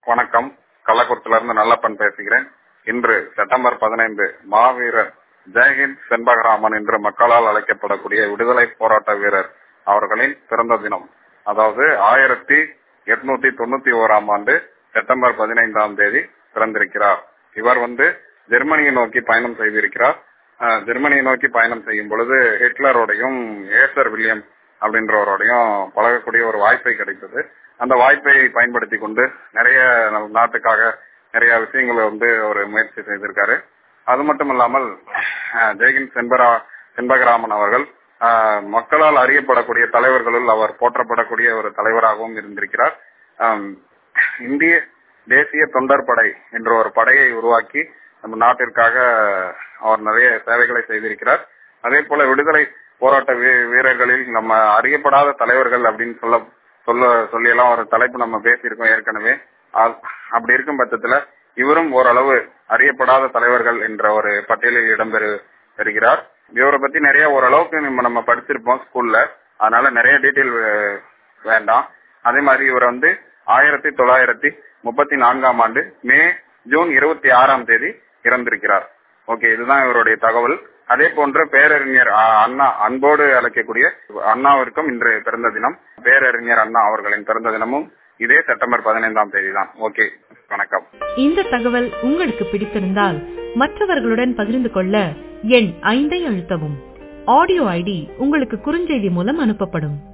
வணக்கம் கள்ளக்குறிச்சில இருந்து நல்லப்பன் பேசுகிறேன் இன்று செப்டம்பர் பதினைந்து மாவீரர் ஜெயஹிந்த் செண்பகராமன் என்று மக்களால் அழைக்கப்படக்கூடிய விடுதலை போராட்ட வீரர் அவர்களின் பிறந்த தினம் அதாவது ஆயிரத்தி எட்நூத்தி தொண்ணூத்தி ஓராம் ஆண்டு செப்டம்பர் பதினைந்தாம் தேதி பிறந்திருக்கிறார் இவர் வந்து ஜெர்மனியை நோக்கி பயணம் செய்திருக்கிறார் அஹ், ஜெர்மனியை நோக்கி பயணம் செய்யும் பொழுது ஹிட்லரோடையும் ஏசர் வில்லியம் அப்படின்றவரோடையும் பழகக்கூடிய ஒரு வாய்ப்பை கிடைத்தது அந்த வாய்ப்பை பயன்படுத்தி கொண்டு நிறைய நம்ம நாட்டுக்காக நிறைய விஷயங்களை வந்து ஒரு முயற்சி செய்திருக்காரு அது மட்டும் இல்லாமல் அஹ், ஜெயகின் செண்பரா செண்பகராமன் அவர்கள் அஹ், மக்களால் அறியப்படக்கூடிய தலைவர்களுள் அவர் போற்றப்படக்கூடிய ஒரு தலைவராகவும் இருந்திருக்கிறார் அம், இந்திய தேசிய தொண்டர் படை என்ற ஒரு படையை உருவாக்கி நம்ம நாட்டிற்காக அவர் நிறைய சேவைகளை செய்திருக்கிறார் அதே போல விடுதலை போராட்ட வீ- வீரர்களில் நம்ம அறியப்படாத தலைவர்கள் அப்படின்னு சொல்ல சொல்ல சொல்லியெல்லாம் ஒரு தலைப்பு நம்ம பேசியிருக்கோம் ஏற்கனவே அ- அப்படி இருக்கும் பட்சத்துல இவரும் ஓரளவு அறியப்படாத தலைவர்கள் என்ற ஒரு பட்டியலில் இடம்பெறு பெறுகிறார் இவரை பத்தி நிறைய ஓரளவுக்கு நம்ம நம்ம படிச்சிருப்போம் ஸ்கூல்ல அதனால நிறைய டீட்டெயில் வேண்டாம் அதே மாதிரி இவர் வந்து ஆயிரத்தி தொள்ளாயிரத்தி முப்பத்தி நான்காம் ஆண்டு மே ஜூன் இருபத்தி ஆறாம் தேதி இறந்திருக்கிறார் ஓகே இதுதான் இவருடைய தகவல் அதே போன்று பேரறிஞர் அ, அண்ணா அன்போடு அழைக்கக்கூடிய அண்ணாவிற்கும் இன்று பிறந்த தினம் பேரறிஞர் அண்ணா அவர்களின் பிறந்த தினமும் இதே செப்டம்பர் பதினைந்தாம் தேதி தான் ஓகே வணக்கம் இந்த தகவல் உங்களுக்கு பிடித்திருந்தால் மற்றவர்களுடன் பகிர்ந்து கொள்ள எண் ஐந்தை அழுத்தவும் ஆடியோ ஐடி உங்களுக்கு குறுஞ்செய்தி மூலம் அனுப்பப்படும்